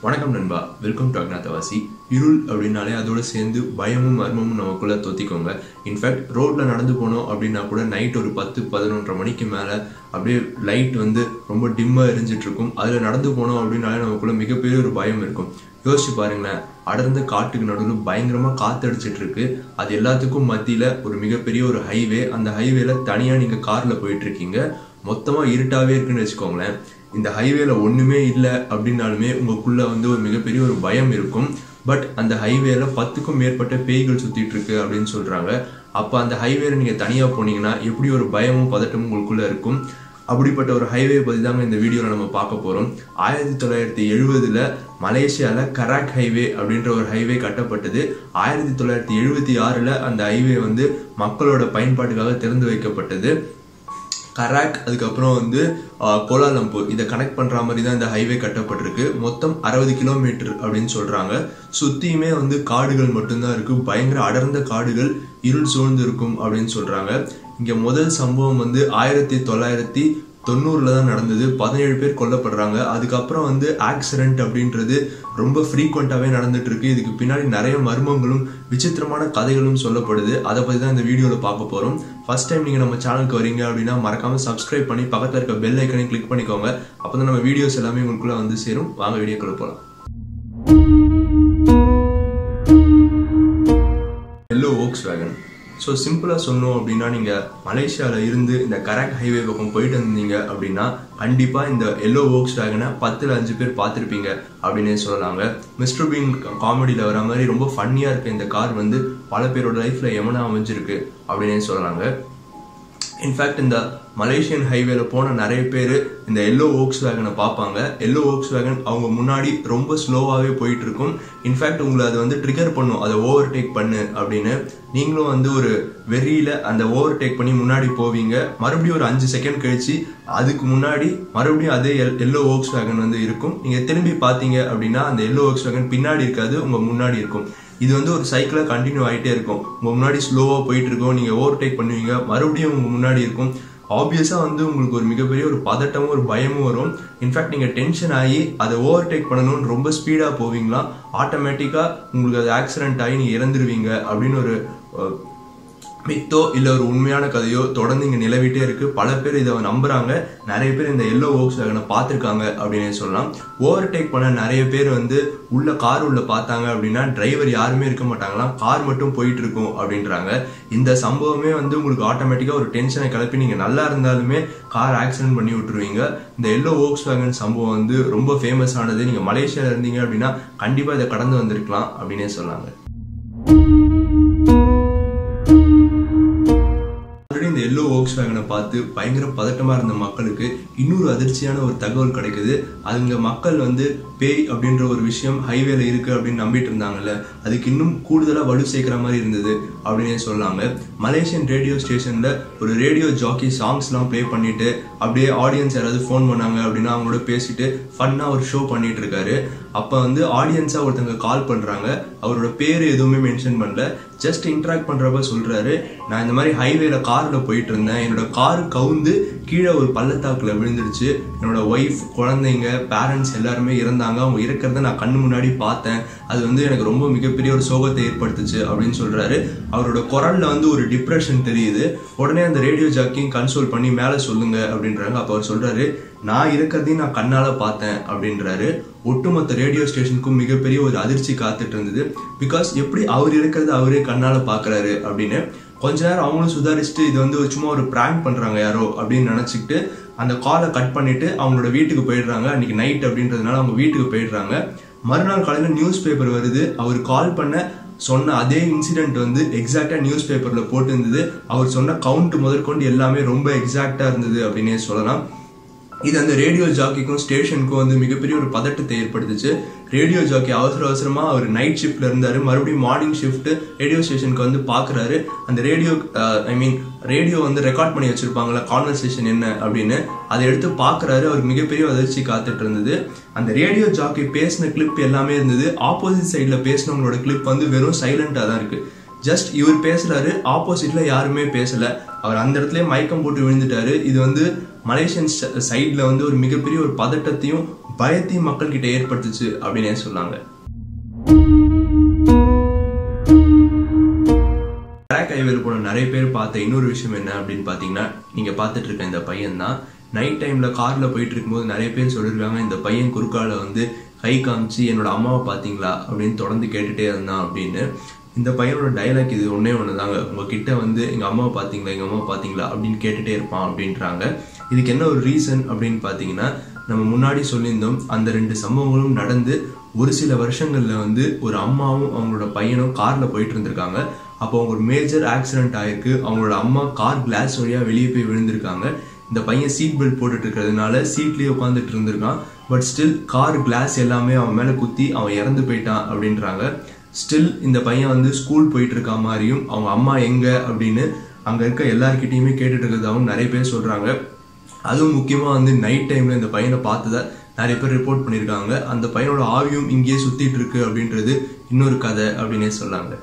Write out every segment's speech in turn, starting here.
வணக்கம் நண்பா welcome to அக்னாத்தவாசி இருள் அப்படின்னாலே அதோட சேர்ந்து பயமும் மர்மமும் நமக்குள்ள தொத்திக்கோங்க இன்ஃபேக்ட் ரோட்ல நடந்து போனோம் அப்படின்னா கூட நைட் ஒரு பத்து பதினொன்றரை மணிக்கு மேல அப்படியே லைட் வந்து ரொம்ப டிம்மா எரிஞ்சிட்டு இருக்கும் அதுல நடந்து போனோம் அப்படின்னாலே நமக்குள்ள மிகப்பெரிய ஒரு பயம் இருக்கும் யோசிச்சு பாருங்களேன் அடர்ந்த காட்டுக்கு நடுவில் பயங்கரமா காத்தடிச்சிட்டு இருக்கு அது எல்லாத்துக்கும் மத்தியில ஒரு மிகப்பெரிய ஒரு ஹைவே அந்த ஹைவேல தனியா நீங்க கார்ல போயிட்டு இருக்கீங்க மொத்தமா இருட்டாவே இருக்குன்னு வச்சுக்கோங்களேன் இந்த ஹைவேல ஒண்ணுமே இல்லை அப்படின்னாலுமே உங்களுக்குள்ள வந்து ஒரு மிகப்பெரிய ஒரு பயம் இருக்கும் பட் அந்த ஹைவேல பத்துக்கும் மேற்பட்ட பேய்கள் சுத்திட்டு இருக்கு அப்படின்னு சொல்றாங்க அப்ப அந்த ஹைவேல நீங்க தனியா போனீங்கன்னா எப்படி ஒரு பயமும் பதட்டமும் உங்களுக்குள்ள இருக்கும் அப்படிப்பட்ட ஒரு ஹைவே பத்தி தாங்க இந்த வீடியோல நம்ம பார்க்க போறோம் ஆயிரத்தி தொள்ளாயிரத்தி எழுபதுல மலேசியால கராக் ஹைவே அப்படின்ற ஒரு ஹைவே கட்டப்பட்டது ஆயிரத்தி தொள்ளாயிரத்தி எழுபத்தி ஆறுல அந்த ஹைவே வந்து மக்களோட பயன்பாட்டுக்காக திறந்து வைக்கப்பட்டது கராக் அதுக்கப்புறம் வந்து ஆஹ், கோலாலம்பூர் இதை கனெக்ட் பண்ற மாதிரி தான் இந்த ஹைவே கட்டப்பட்டிருக்கு மொத்தம் அறுபது கிலோமீட்டர் அப்படின்னு சொல்றாங்க சுத்தியுமே வந்து காடுகள் மட்டும்தான் இருக்கு பயங்கர அடர்ந்த காடுகள் இருள் சூழ்ந்து இருக்கும் அப்படின்னு சொல்றாங்க இங்க முதல் சம்பவம் வந்து ஆயிரத்தி தொள்ளாயிரத்தி தொண்ணூறுல தான் நடந்தது பதினேழு பேர் கொல்லப்படுறாங்க அதுக்கப்புறம் வந்து ஆக்சிடென்ட் அப்படின்றது ரொம்ப ஃப்ரீக்வெண்ட்டாகவே நடந்துட்டு இருக்கு இதுக்கு பின்னாடி நிறைய மர்மங்களும் விசித்திரமான கதைகளும் சொல்லப்படுது அதை பத்தி தான் இந்த வீடியோல பார்க்க போறோம் ஃபர்ஸ்ட் டைம் நீங்க நம்ம சேனலுக்கு வரீங்க அப்படின்னா மறக்காம சப்ஸ்கிரைப் பண்ணி பக்கத்துல இருக்க பெல் ஐக்கனையும் கிளிக் பண்ணிக்கோங்க அப்பதான் நம்ம வீடியோஸ் எல்லாமே உங்களுக்குள்ள வந்து சேரும் வாங்க வீடியோக்குள்ள போலாம் எல்லோ ஓக்ஸ் வேகன் ஸோ சிம்பிளாக சொன்னோம் அப்படின்னா நீங்கள் மலேசியாவில் இருந்து இந்த கராக் ஹைவே பக்கம் போயிட்டு இருந்தீங்க அப்படின்னா கண்டிப்பாக இந்த எல்லோ ஓக்ஸ் வேகனை பத்தில் அஞ்சு பேர் பார்த்துருப்பீங்க அப்படின்னே சொல்லலாங்க மிஸ்டர் பீன் காமெடியில் வர மாதிரி ரொம்ப ஃபன்னியாக இருக்க இந்த கார் வந்து பல பேரோட லைஃப்பில் எமனா அமைஞ்சிருக்கு அப்படின்னே சொல்லலாங்க இன்ஃபேக்ட் இந்த மலேசியன் ஹைவேல போன நிறைய பேர் இந்த எல்லோ ஓக்ஸ் வேகனை பார்ப்பாங்க எல்லோ ஓக்ஸ் வேகன் அவங்க முன்னாடி ரொம்ப ஸ்லோவாகவே போயிட்டு இருக்கும் இன்ஃபேக்ட் உங்களை அது வந்து ட்ரிகர் பண்ணும் அதை ஓவர் டேக் பண்ணு அப்படின்னு நீங்களும் வந்து ஒரு வெறியில அந்த ஓவர் டேக் பண்ணி முன்னாடி போவீங்க மறுபடியும் ஒரு அஞ்சு செகண்ட் கழிச்சு அதுக்கு முன்னாடி மறுபடியும் அதே எல்லோ ஓக்ஸ் வேகன் வந்து இருக்கும் நீங்க திரும்பி பார்த்தீங்க அப்படின்னா அந்த எல்லோ ஓக்ஸ் வேகன் பின்னாடி இருக்காது உங்க முன்னாடி இருக்கும் இது வந்து ஒரு சைக்கிளாக கண்டினியூ ஆகிட்டே இருக்கும் உங்க முன்னாடி ஸ்லோவாக போயிட்டு இருக்கும் நீங்க ஓவர் டேக் பண்ணுவீங்க மறுபடியும் உங்க முன்னாடி இருக்கும் ஆப்வியஸாக வந்து உங்களுக்கு ஒரு மிகப்பெரிய ஒரு பதட்டமும் ஒரு பயமும் வரும் இன்ஃபேக்ட் நீங்கள் டென்ஷன் ஆகி அதை ஓவர் டேக் பண்ணணும்னு ரொம்ப ஸ்பீடாக போவீங்களா ஆட்டோமேட்டிக்காக உங்களுக்கு அது ஆக்சிடென்ட் ஆகி நீங்கள் இறந்துருவீங்க அப்படின்னு ஒரு அஹ், மித்தோ இல்ல ஒரு உண்மையான கதையோ தொடர்ந்து இங்க நிலவிட்டே இருக்கு பல பேர் இதை நம்புறாங்க நிறைய பேர் இந்த எல்லோ ஓக்ஸ் வேகனை பார்த்துருக்காங்க அப்படின்னு சொல்லலாம் ஓவர் டேக் பண்ண நிறைய பேர் வந்து உள்ள கார் உள்ள பார்த்தாங்க அப்படின்னா டிரைவர் யாருமே இருக்க மாட்டாங்களாம் கார் மட்டும் போயிட்டு இருக்கும் அப்படின்றாங்க இந்த சம்பவமே வந்து உங்களுக்கு ஆட்டோமேட்டிக்கா ஒரு டென்ஷனை கிளப்பி நீங்க நல்லா இருந்தாலுமே கார் ஆக்சிடென்ட் பண்ணி விட்டுருவீங்க இந்த எல்லோ ஓக்ஸ் வேகன் சம்பவம் வந்து ரொம்ப ஃபேமஸ் ஆனது நீங்க மலேசியால இருந்தீங்க அப்படின்னா கண்டிப்பா இதை கடந்து வந்திருக்கலாம் அப்படின்னே சொன்னாங்க ஆல்ரெடி இந்த எல்லோ ஓக்ஸ் வேகனை பார்த்து பயங்கர பதட்டமா இருந்த மக்களுக்கு இன்னொரு அதிர்ச்சியான ஒரு தகவல் கிடைக்குது அதுங்க மக்கள் வந்து பேய் அப்படின்ற ஒரு விஷயம் ஹைவேல இருக்கு அப்படின்னு நம்பிட்டு இருந்தாங்கல்ல அதுக்கு இன்னும் கூடுதலா வலு சேர்க்கிற மாதிரி இருந்தது அப்படின்னே சொல்லாங்க மலேசியன் ரேடியோ ஸ்டேஷன்ல ஒரு ரேடியோ ஜாக்கி சாங்ஸ்லாம் ப்ளே பண்ணிட்டு அப்படியே ஆடியன்ஸ் யாராவது ஃபோன் பண்ணாங்க அப்படின்னா அவங்களோட பேசிட்டு ஃபன்னா ஒரு ஷோ பண்ணிட்டு இருக்காரு அப்ப வந்து ஆடியன்ஸா ஒருத்தங்க கால் பண்றாங்க அவரோட பேரு எதுவுமே மென்ஷன் பண்ணல ஜஸ்ட் இன்டராக்ட் பண்றப்ப சொல்றாரு நான் இந்த மாதிரி ஹைவேல கார்ல போயிட்டு இருந்தேன் என்னோட கார் கவுந்து கீழே ஒரு பள்ளத்தாக்குல விழுந்துடுச்சு என்னோட ஒய்ஃப் குழந்தைங்க பேரண்ட்ஸ் எல்லாருமே இறந்தாங்க அவங்க இருக்கிறத நான் கண்ணு முன்னாடி பார்த்தேன் அது வந்து எனக்கு ரொம்ப மிகப்பெரிய ஒரு சோகத்தை ஏற்படுத்துச்சு அப்படின்னு சொல்றாரு அவரோட குரல்ல வந்து ஒரு டிப்ரெஷன் தெரியுது உடனே அந்த ரேடியோ ஜாக்கியும் கன்சோல் பண்ணி மேல சொல்லுங்க அப்படின்றாங்க அப்ப அவர் சொல்றாரு நான் இருக்கிறதையும் நான் கண்ணால பார்த்தேன் அப்படின்றாரு ஒட்டுமொத்த ரேடியோ ஸ்டேஷனுக்கும் மிகப்பெரிய ஒரு அதிர்ச்சி காத்துட்டு இருந்தது பிகாஸ் எப்படி அவர் இருக்கிறத அவரே கண்ணால பாக்குறாரு அப்படின்னு கொஞ்ச நேரம் அவங்களும் சுதாரிச்சுட்டு இது வந்து ஒரு சும்மா ஒரு பிராங்க் பண்றாங்க யாரோ அப்படின்னு நினைச்சுக்கிட்டு அந்த காலை கட் பண்ணிட்டு அவங்களோட வீட்டுக்கு போயிடுறாங்க அன்னைக்கு நைட் அப்படின்றதுனால அவங்க வீட்டுக்கு போயிடுறாங்க மறுநாள் காலையில நியூஸ் பேப்பர் வருது அவர் கால் பண்ண சொன்ன அதே இன்சிடென்ட் வந்து எக்ஸாக்டா நியூஸ் பேப்பர்ல போட்டு இருந்தது அவர் சொன்ன கவுண்ட் முதற்கொண்டு எல்லாமே ரொம்ப எக்ஸாக்டா இருந்தது அப்படின்னே சொல்லலாம் இது அந்த ரேடியோ ஜாக்கிக்கும் ஸ்டேஷனுக்கும் வந்து மிகப்பெரிய ஒரு பதட்டத்தை ஏற்படுத்துச்சு ரேடியோ ஜாக்கி அவசர அவசரமா அவர் நைட் ஷிஃப்ட்ல இருந்தாரு மறுபடியும் மார்னிங் ஷிஃப்ட் ரேடியோ ஸ்டேஷனுக்கு வந்து பாக்குறாரு அந்த ரேடியோ ஐ மீன் ரேடியோ வந்து ரெக்கார்ட் பண்ணி வச்சிருப்பாங்களா கான்வர்சேஷன் என்ன அப்படின்னு அதை எடுத்து பாக்குறாரு அவருக்கு மிகப்பெரிய அதிர்ச்சி காத்துட்டு இருந்தது அந்த ரேடியோ ஜாக்கி பேசின கிளிப் எல்லாமே இருந்தது ஆப்போசிட் சைட்ல பேசினவங்களோட கிளிப் வந்து வெறும் சைலண்டா தான் இருக்கு ஜஸ்ட் இவர் பேசுறாரு ஆப்போசிட்ல யாருமே பேசல அவர் அந்த இடத்துல மயக்கம் போட்டு விழுந்துட்டாரு இது வந்து மலேசியன் சைட்ல வந்து ஒரு மிகப்பெரிய ஒரு பதட்டத்தையும் பயத்தையும் மக்கள் கிட்ட ஏற்படுத்துச்சு அப்படின்னே சொன்னாங்க ட்ராக் ஹைவேல போன நிறைய பேர் பார்த்த இன்னொரு விஷயம் என்ன அப்படின்னு பார்த்தீங்கன்னா நீங்கள் பார்த்துட்டு இருக்க இந்த பையன் தான் நைட் டைமில் காரில் போயிட்டு இருக்கும்போது நிறைய பேர் சொல்லியிருக்காங்க இந்த பையன் குறுக்கால வந்து கை காமிச்சு என்னோட அம்மாவை பார்த்தீங்களா அப்படின்னு தொடர்ந்து கேட்டுட்டே இருந்தான் அப்படின்னு இந்த பையனோட டைலாக் இது ஒன்றே ஒன்று தாங்க உங்ககிட்ட வந்து எங்கள் அம்மாவை பார்த்தீங்களா எங்கள் அம்மாவை பார்த்தீங்களா அப்படின்னு கேட்டுட்டே இருப்பான் அப்படின்றாங்க இதுக்கு என்ன ஒரு ரீசன் அப்படின்னு பார்த்தீங்கன்னா நம்ம முன்னாடி சொல்லியிருந்தோம் அந்த ரெண்டு சம்பவங்களும் நடந்து ஒரு சில வருஷங்கள்ல வந்து ஒரு அம்மாவும் அவங்களோட பையனும் கார்ல போயிட்டு இருந்திருக்காங்க அப்போ அவங்க ஒரு மேஜர் ஆக்சிடென்ட் ஆயிருக்கு அவங்களோட அம்மா கார் கிளாஸ் வழியா வெளியே போய் விழுந்திருக்காங்க இந்த பையன் சீட் பெல்ட் போட்டுட்டு இருக்கிறதுனால சீட்லயே உட்காந்துட்டு இருந்திருக்கான் பட் ஸ்டில் கார் கிளாஸ் எல்லாமே அவன் மேல குத்தி அவன் இறந்து போயிட்டான் அப்படின்றாங்க ஸ்டில் இந்த பையன் வந்து ஸ்கூல் போயிட்டு இருக்க மாதிரியும் அவங்க அம்மா எங்க அப்படின்னு அங்க இருக்க எல்லார்கிட்டயுமே கேட்டுட்டு இருக்கிறதாவும் நிறைய பேர் சொல்றாங்க அதுவும் முக்கியமா வந்து நைட் டைம்ல இந்த பையனை பார்த்ததை நிறைய பேர் ரிப்போர்ட் பண்ணியிருக்காங்க அந்த பையனோட ஆவியும் இங்கேயே சுத்திட்டு இருக்கு அப்படின்றது இன்னொரு கதை அப்படின்னே சொல்லாங்க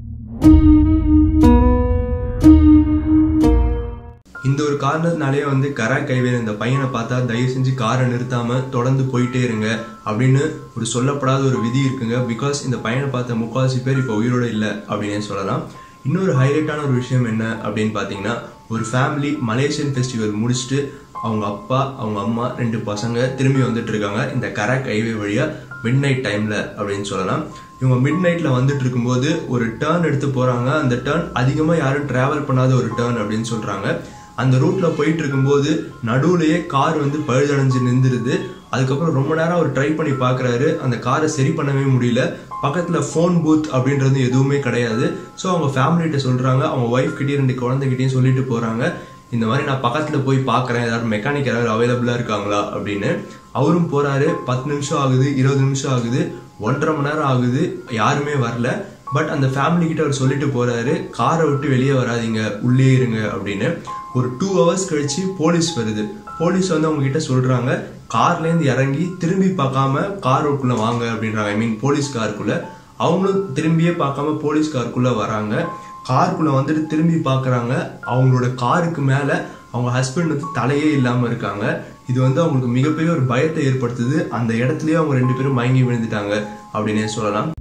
இந்த ஒரு காரணத்தினாலே வந்து கரா கைவேல் இந்த பையனை பார்த்தா தயவு செஞ்சு காரை நிறுத்தாம தொடர்ந்து போயிட்டே இருங்க அப்படின்னு ஒரு சொல்லப்படாத ஒரு விதி இருக்குங்க பிகாஸ் இந்த பையனை பார்த்த முக்காவாசி பேர் இப்போ உயிரோட இல்லை அப்படின்னே சொல்லலாம் இன்னொரு ஹைலைட்டான ஒரு விஷயம் என்ன அப்படின்னு பார்த்தீங்கன்னா ஒரு ஃபேமிலி மலேசியன் ஃபெஸ்டிவல் முடிச்சுட்டு அவங்க அப்பா அவங்க அம்மா ரெண்டு பசங்க திரும்பி வந்துட்டு இருக்காங்க இந்த கராக் ஹைவே வழியா மிட் நைட் டைம்ல அப்படின்னு சொல்லலாம் இவங்க மிட் நைட்ல வந்துட்டு இருக்கும்போது ஒரு டேர்ன் எடுத்து போறாங்க அந்த டேர்ன் அதிகமா யாரும் டிராவல் பண்ணாத ஒரு டேர்ன் அப்படின்னு சொல்றாங்க அந்த ரூட்ல போயிட்டு இருக்கும்போது நடுவுலயே கார் வந்து பழுதடைஞ்சு நின்றுருது அதுக்கப்புறம் ரொம்ப நேரம் அவர் ட்ரை பண்ணி பாக்குறாரு அந்த காரை சரி பண்ணவே முடியல பக்கத்துல ஃபோன் பூத் அப்படின்றது எதுவுமே கிடையாது ஸோ அவங்க ஃபேமிலிகிட்ட சொல்றாங்க அவங்க ஒய்ஃப் கிட்டயும் ரெண்டு குழந்தைகிட்டயும் சொல்லிட்டு போறாங்க இந்த மாதிரி நான் பக்கத்துல போய் பாக்குறேன் ஏதாவது மெக்கானிக் யாராவது அவைலபிளா இருக்காங்களா அப்படின்னு அவரும் போறாரு பத்து நிமிஷம் ஆகுது இருபது நிமிஷம் ஆகுது ஒன்றரை மணி நேரம் ஆகுது யாருமே வரல பட் அந்த ஃபேமிலி கிட்ட அவர் சொல்லிட்டு போறாரு காரை விட்டு வெளியே வராதீங்க உள்ளே இருங்க அப்படின்னு ஒரு டூ ஹவர்ஸ் கழிச்சு போலீஸ் வருது போலீஸ் வந்து அவங்க கிட்ட சொல்றாங்க கார்ல இருந்து இறங்கி திரும்பி பார்க்காம காருக்குள்ள வாங்க அப்படின்றாங்க ஐ மீன் போலீஸ் காருக்குள்ள அவங்களும் திரும்பியே பார்க்காம போலீஸ் காருக்குள்ள வராங்க காருக்குள்ள வந்துட்டு திரும்பி பார்க்கறாங்க அவங்களோட காருக்கு மேல அவங்க ஹஸ்பண்ட் வந்து தலையே இல்லாம இருக்காங்க இது வந்து அவங்களுக்கு மிகப்பெரிய ஒரு பயத்தை ஏற்படுத்துது அந்த இடத்துலயே அவங்க ரெண்டு பேரும் மயங்கி விழுந்துட்டாங்க அப்படின்னே சொல்லலாம்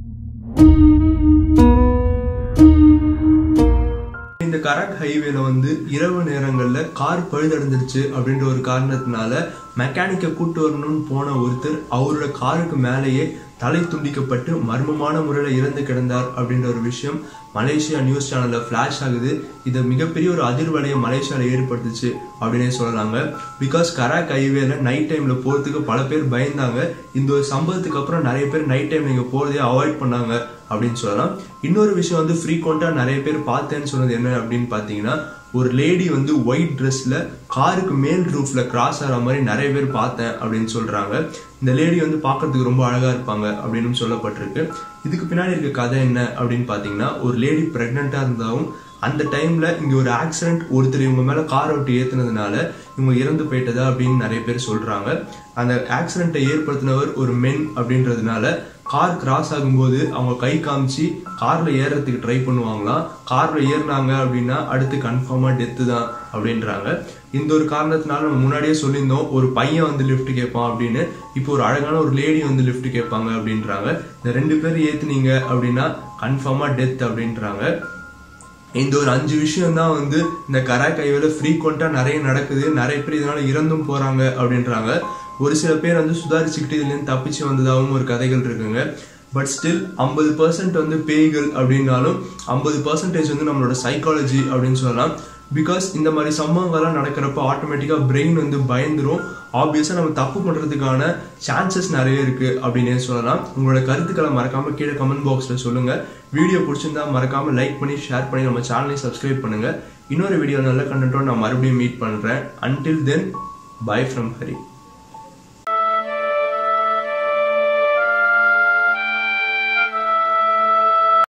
இந்த கரக் ஹைவேல வந்து இரவு நேரங்கள்ல கார் பழுதடைஞ்சிருச்சு அப்படின்ற ஒரு காரணத்தினால மெக்கானிக்கை கூட்டு வரணும்னு போன ஒருத்தர் அவரோட காருக்கு மேலேயே தலை துண்டிக்கப்பட்டு மர்மமான முறையில் இறந்து கிடந்தார் அப்படின்ற ஒரு விஷயம் மலேசியா நியூஸ் சேனல்ல ஃபிளாஷ் ஆகுது இது மிகப்பெரிய ஒரு அதிர்வலையை மலேசியால ஏற்படுத்துச்சு அப்படின்னே சொல்லலாங்க பிகாஸ் கராக் ஹைவேல நைட் டைம்ல போறதுக்கு பல பேர் பயந்தாங்க இந்த ஒரு சம்பவத்துக்கு அப்புறம் நிறைய பேர் நைட் டைம் நீங்க போறதே அவாய்ட் பண்ணாங்க அப்படின்னு சொல்லலாம் இன்னொரு விஷயம் வந்து ஃப்ரீக்வெண்டா நிறைய பேர் பார்த்தேன்னு சொன்னது என்ன அப்படின்னு பாத்தீங்கன்னா ஒரு லேடி வந்து ஒயிட் ட்ரெஸ்ல காருக்கு மேல் ரூஃப்ல கிராஸ் ஆகிற மாதிரி நிறைய பேர் பார்த்தேன் அப்படின்னு சொல்றாங்க இந்த லேடி வந்து பார்க்கறதுக்கு ரொம்ப அழகா இருப்பாங்க அப்படின்னு சொல்லப்பட்டிருக்கு இதுக்கு பின்னாடி இருக்க கதை என்ன அப்படின்னு பாத்தீங்கன்னா ஒரு லேடி பிரெக்னெண்டா இருந்தாலும் அந்த டைம்ல இங்க ஒரு ஆக்சிடென்ட் ஒருத்தர் இவங்க மேல காரை விட்டு ஏத்துனதுனால இவங்க இறந்து போயிட்டதா அப்படின்னு நிறைய பேர் சொல்றாங்க அந்த ஆக்சிடென்ட்டை ஏற்படுத்தினவர் ஒரு மென் அப்படின்றதுனால கார் கிராஸ் ஆகும்போது அவங்க கை காமிச்சு கார்ல ஏறதுக்கு ட்ரை பண்ணுவாங்களாம் கார்ல ஏறினாங்க அப்படின்னா அடுத்து கன்ஃபார்மா டெத்து தான் அப்படின்றாங்க இந்த ஒரு காரணத்தினால நம்ம முன்னாடியே சொல்லியிருந்தோம் ஒரு பையன் வந்து லிஃப்ட் கேட்பான் அப்படின்னு இப்போ ஒரு அழகான ஒரு லேடி வந்து லிஃப்ட் கேட்பாங்க அப்படின்றாங்க இந்த ரெண்டு பேரும் ஏத்துனீங்க அப்படின்னா கன்ஃபார்மா டெத் அப்படின்றாங்க இந்த ஒரு அஞ்சு விஷயம் தான் வந்து இந்த கரா கைவேல ஃப்ரீக்வெண்டா நிறைய நடக்குது நிறைய பேர் இதனால இறந்தும் போறாங்க அப்படின்றாங்க ஒரு சில பேர் வந்து சுதாரிச்சுக்கிட்டு இதுல இருந்து தப்பிச்சு வந்ததாகவும் ஒரு கதைகள் இருக்குங்க பட் ஸ்டில் ஐம்பது பர்சன்ட் வந்து பேய்கள் அப்படின்னாலும் ஐம்பது பர்சன்டேஜ் வந்து நம்மளோட சைக்காலஜி அப்படின்னு சொல்லலாம் பிகாஸ் இந்த மாதிரி சம்பவங்கள்லாம் நடக்கிறப்ப ஆட்டோமேட்டிக்காக பிரெயின் வந்து பயந்துரும் ஆப்வியஸாக நம்ம தப்பு பண்ணுறதுக்கான சான்சஸ் நிறைய இருக்குது அப்படின்னே சொல்லலாம் உங்களோட கருத்துக்களை மறக்காமல் கீழே கமெண்ட் பாக்ஸில் சொல்லுங்கள் வீடியோ பிடிச்சிருந்தா மறக்காமல் லைக் பண்ணி ஷேர் பண்ணி நம்ம சேனலையும் சப்ஸ்கிரைப் பண்ணுங்கள் இன்னொரு வீடியோ நல்ல கண்டென்ட்டோட நான் மறுபடியும் மீட் பண்ணுறேன் until then bye from Hari